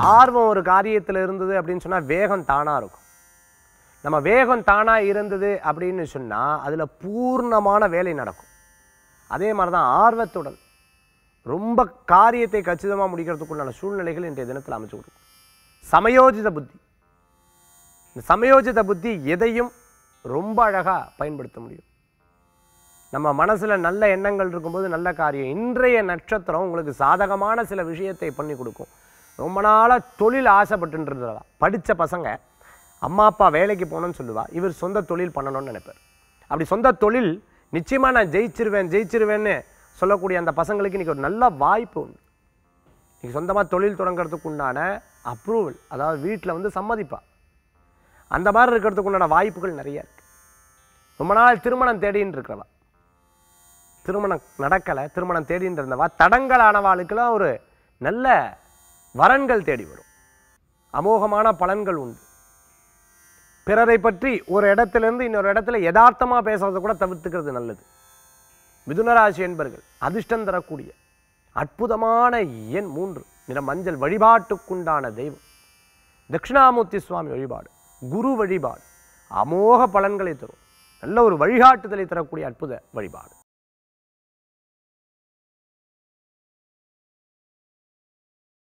ஆர்வம் ஒரு காரியத்தில் இருந்தது அப்படின்னு சொன்னால் வேகம் தானாக இருக்கும் நம்ம வேகம் தானாக இருந்தது அப்படின்னு சொன்னால் அதில் பூர்ணமான வேலை நடக்கும் அதே மாதிரி தான் ஆர்வத்துடன் ரொம்ப காரியத்தை கச்சிதமாக முடிக்கிறதுக்குண்டான சூழ்நிலைகள் இன்றைய தினத்தில் அமைச்சு கொடுக்கும் சமயோஜித புத்தி இந்த சமயோஜித புத்தி எதையும் ரொம்ப அழகாக பயன்படுத்த முடியும் நம்ம மனசில் நல்ல எண்ணங்கள் இருக்கும்போது நல்ல காரியம் இன்றைய நட்சத்திரம் உங்களுக்கு சாதகமான சில விஷயத்தை பண்ணி கொடுக்கும் ரொம்ப நாளாக தொழில் ஆசைப்பட்டுன்னு இருந்ததா படித்த பசங்க அம்மா அப்பா வேலைக்கு போகணும்னு சொல்லுவா இவர் சொந்த தொழில் பண்ணணும்னு நினைப்பார் அப்படி சொந்த தொழில் நிச்சயமாக நான் ஜெயிச்சிருவேன் ஜெயிச்சிருவேன்னு சொல்லக்கூடிய அந்த பசங்களுக்கு இன்றைக்கி ஒரு நல்ல வாய்ப்பு உண்டு இன்றைக்கி சொந்தமாக தொழில் தொடங்குறதுக்கு உண்டான அப்ரூவல் அதாவது வீட்டில் வந்து சம்மதிப்பா அந்த மாதிரி இருக்கிறதுக்கு உண்டான வாய்ப்புகள் நிறைய இருக்கு ரொம்ப நாள் திருமணம் தேடின்னு இருக்கிறவா திருமணம் நடக்கலை திருமணம் தேடின்னு இருந்தவா தடங்கலானவாளுக்கெல்லாம் ஒரு நல்ல வரன்கள் தேடி வரும் அமோகமான பலன்கள் உண்டு பிறரை பற்றி ஒரு இடத்துலேருந்து இன்னொரு இடத்துல யதார்த்தமாக பேசுறதை கூட தவிர்த்துக்கிறது நல்லது மிதுனராசி என்பர்கள் அதிர்ஷ்டம் தரக்கூடிய அற்புதமான எண் மூன்று நிற மஞ்சள் வழிபாட்டுக்குண்டான தெய்வம் தட்சிணாமூர்த்தி சுவாமி வழிபாடு குரு வழிபாடு அமோக பலன்களை தரும் நல்ல ஒரு வழிகாட்டுதலை தரக்கூடிய அற்புத வழிபாடு